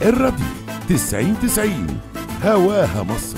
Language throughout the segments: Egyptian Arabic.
الراديو 90 90 هواها مصر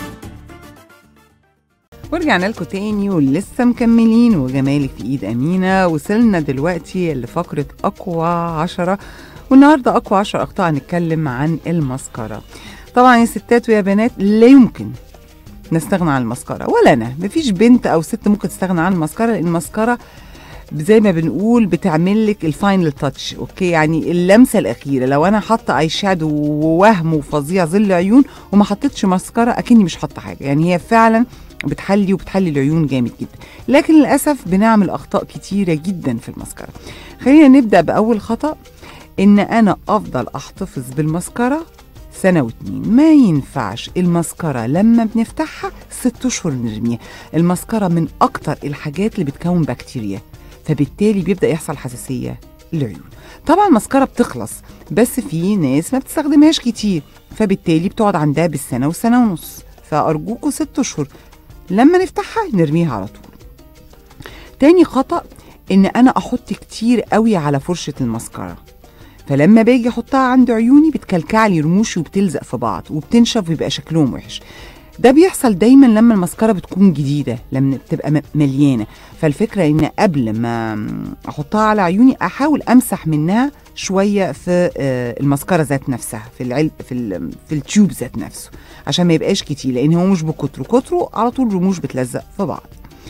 ورجعنا لكم تاني ولسه مكملين وجمالك في ايد امينه وصلنا دلوقتي لفقره اقوى عشرة والنهارده اقوى عشر اخطاء هنتكلم عن المسكره طبعا يا ستات ويا بنات لا يمكن نستغنى عن المسكره ولا انا مفيش بنت او ست ممكن تستغنى عن المسكره لان المسكره زي ما بنقول بتعمل لك الفاينل تاتش اوكي يعني اللمسه الاخيره لو انا حاطه اي شادو ووهم وفظيع ظل عيون وما حطيتش مسكره اكني مش حاطه حاجه يعني هي فعلا بتحلي وبتحلي العيون جامد جدا لكن للاسف بنعمل اخطاء كتيره جدا في المسكره خلينا نبدا باول خطا ان انا افضل احتفظ بالمسكره سنة واتنين ما ينفعش المسكرة لما بنفتحها ست اشهر نرميها المسكرة من اكتر الحاجات اللي بتكون بكتيريا فبالتالي بيبدا يحصل حساسيه للعيون طبعا المسكره بتخلص بس في ناس ما بتستخدمهاش كتير فبالتالي بتقعد عندها بالسنه وسنه ونص فارجوكوا ست اشهر لما نفتحها نرميها على طول تاني خطا ان انا احط كتير قوي على فرشه المسكره فلما باجي احطها عند عيوني بتكلكع لي رموشي وبتلزق في بعض وبتنشف ويبقى شكلهم وحش ده بيحصل دايما لما المسكره بتكون جديده لما بتبقى م- مليانه فالفكره ان قبل ما احطها على عيوني احاول امسح منها شويه في آه، المسكره ذات نفسها في العلب في ال في التيوب ذات نفسه عشان ما يبقاش كتير لان هو مش بكتره كتره على طول رموش بتلزق في بعض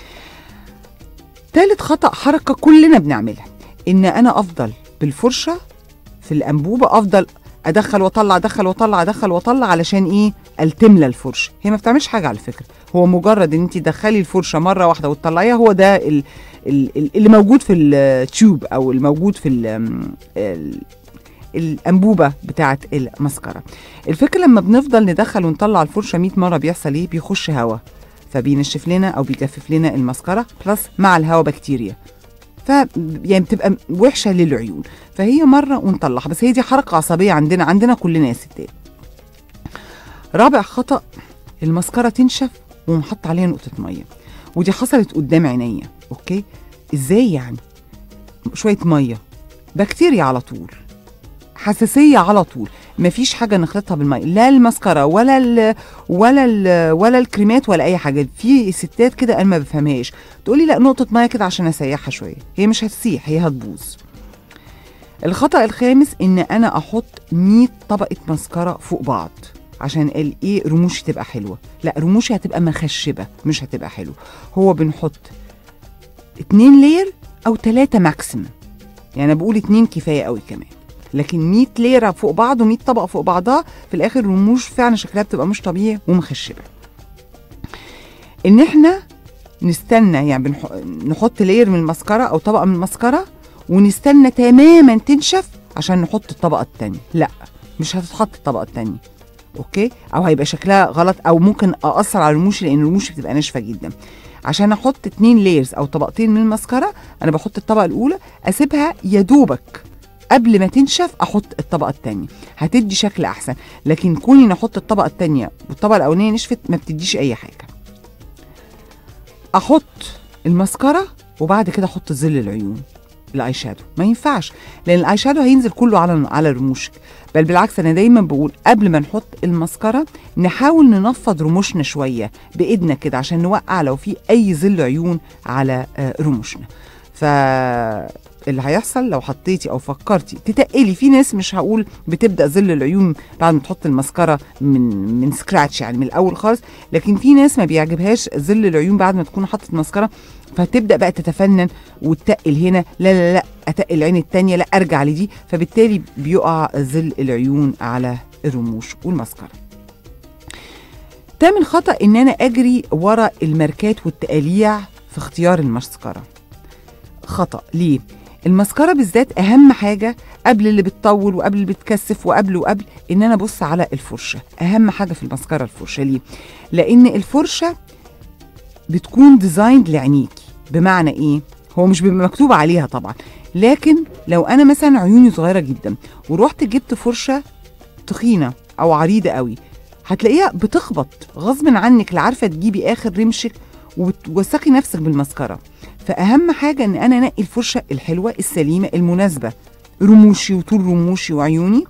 تالت خطأ حركة كلنا بنعملها إن أنا أفضل بالفرشة في الأنبوبة أفضل أدخل وأطلع أدخل وأطلع أدخل وأطلع علشان إيه التملى الفرشة هي ما بتعملش حاجة على فكرة هو مجرد إن أنت تدخلي الفرشة مرة واحدة وتطلعيها هو ده ال ال ال اللي موجود في التيوب أو الموجود في ال ال الانبوبه بتاعه المسكره الفكره لما بنفضل ندخل ونطلع الفرشه 100 مره بيحصل ايه بيخش هواء فبينشف لنا او بيجفف لنا المسكره بلس مع الهواء بكتيريا ف يعني بتبقى وحشه للعيون فهي مره ونطلعها بس هي دي حركه عصبيه عندنا عندنا كلنا يا ستات رابع خطا المسكره تنشف ونحط عليها نقطه ميه ودي حصلت قدام عينيا اوكي ازاي يعني شويه ميه بكتيريا على طول حساسيه على طول مفيش حاجه نخلطها بالميه لا المسكره ولا ال ولا ال ولا الكريمات ولا اي حاجه في ستات كده انا ما بفهمهاش تقولي لا نقطه ميه كده عشان اسيحها شويه هي مش هتسيح هي هتبوظ الخطا الخامس ان انا احط 100 طبقه مسكره فوق بعض عشان الايه رموشي تبقى حلوه لا رموشي هتبقى مخشبه مش هتبقى حلوه هو بنحط اتنين لير او تلاتة ماكسيمم يعني انا بقول اتنين كفايه قوي كمان لكن 100 ليره فوق بعض و100 طبقه فوق بعضها في الاخر الرموش فعلا شكلها بتبقى مش طبيعي ومخشبه ان احنا نستنى يعني بنح... نحط لير من المسكره او طبقه من المسكره ونستنى تماما تنشف عشان نحط الطبقه التانية لا مش هتتحط الطبقه التانية اوكي او هيبقى شكلها غلط او ممكن اثر على رموشي لان رموشي بتبقى ناشفه جدا عشان احط اتنين ليرز او طبقتين من المسكره انا بحط الطبقه الاولى اسيبها يا دوبك قبل ما تنشف احط الطبقه الثانيه هتدي شكل احسن لكن كوني نحط الطبقه الثانيه والطبقه الاولانيه نشفت ما بتديش اي حاجه احط المسكره وبعد كده احط ظل العيون الاي شادو ما ينفعش لان الاي شادو هينزل كله على على رموشك بل بالعكس انا دايما بقول قبل ما نحط المسكره نحاول ننفض رموشنا شويه بايدنا كده عشان نوقع لو في اي ظل عيون على آه، رموشنا ف اللي هيحصل لو حطيتي او فكرتي تتقلي في ناس مش هقول بتبدا ظل العيون بعد ما تحط المسكره من من سكراتش يعني من الاول خالص لكن في ناس ما بيعجبهاش ظل العيون بعد ما تكون حطت مسكره فتبدا بقى تتفنن وتتقل هنا لا لا لا اتقل العين التانية لا ارجع لدي فبالتالي بيقع ظل العيون على الرموش والمسكره تامن خطا ان انا اجري ورا الماركات والتقاليع في اختيار المسكره خطا ليه المسكره بالذات اهم حاجه قبل اللي بتطول وقبل اللي بتكثف وقبل وقبل ان انا ابص على الفرشه اهم حاجه في المسكره الفرشه ليه لان الفرشه بتكون ديزايند لعينيكي بمعنى ايه هو مش بيبقى مكتوب عليها طبعا لكن لو انا مثلا عيوني صغيره جدا ورحت جبت فرشه تخينه او عريضه قوي هتلاقيها بتخبط غصب عنك لا عارفه تجيبي اخر رمشك وتوسخي نفسك بالمسكره فاهم حاجه ان انا انقي الفرشه الحلوه السليمه المناسبه رموشي وطول رموشي وعيوني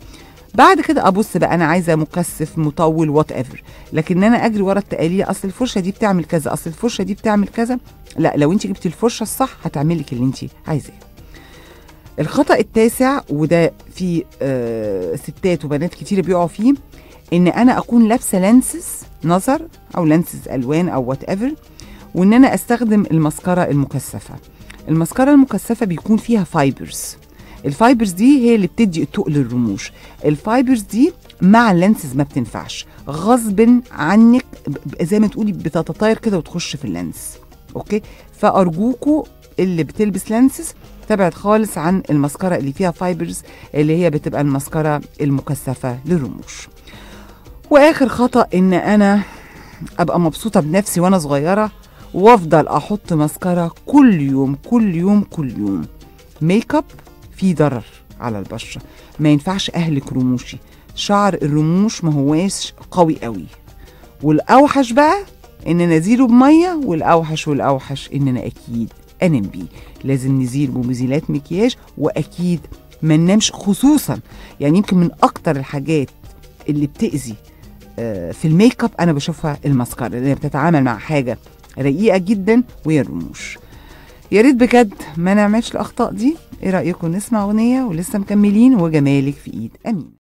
بعد كده ابص بقى انا عايزه مكثف مطول وات ايفر لكن انا اجري ورا التقاليد اصل الفرشه دي بتعمل كذا اصل الفرشه دي بتعمل كذا لا لو انت جبتي الفرشه الصح هتعمل لك اللي انت عايزاه الخطا التاسع وده في آه ستات وبنات كتير بيقعوا فيه ان انا اكون لابسه لانسز نظر او لانسز الوان او وات ايفر وان انا استخدم المسكره المكثفه المسكره المكثفه بيكون فيها فايبرز الفايبرز دي هي اللي بتدي التقل للرموش الفايبرز دي مع اللانسز ما بتنفعش غصب عنك ب- زي ما تقولي بتتطاير كده وتخش في اللانس اوكي فارجوكوا اللي بتلبس لانسز تبعد خالص عن المسكره اللي فيها فايبرز اللي هي بتبقى المسكره المكثفه للرموش واخر خطا ان انا ابقى مبسوطه بنفسي وانا صغيره وافضل احط مسكره كل يوم كل يوم كل يوم ميك اب فيه ضرر على البشره ما ينفعش اهلك رموشي شعر الرموش ما هواش قوي قوي والاوحش بقى ان انا ازيله بميه والاوحش والاوحش ان انا اكيد انام بيه لازم نزيل بمزيلات مكياج واكيد ما ننامش خصوصا يعني يمكن من اكتر الحاجات اللي بتاذي آه، في الميك اب انا بشوفها الماسكارا لان هي بتتعامل مع حاجه رقيقه جدا وهي الرموش يا ريت بجد ما نعملش الاخطاء دي ايه رايكم نسمع اغنيه ولسه مكملين وجمالك في ايد امين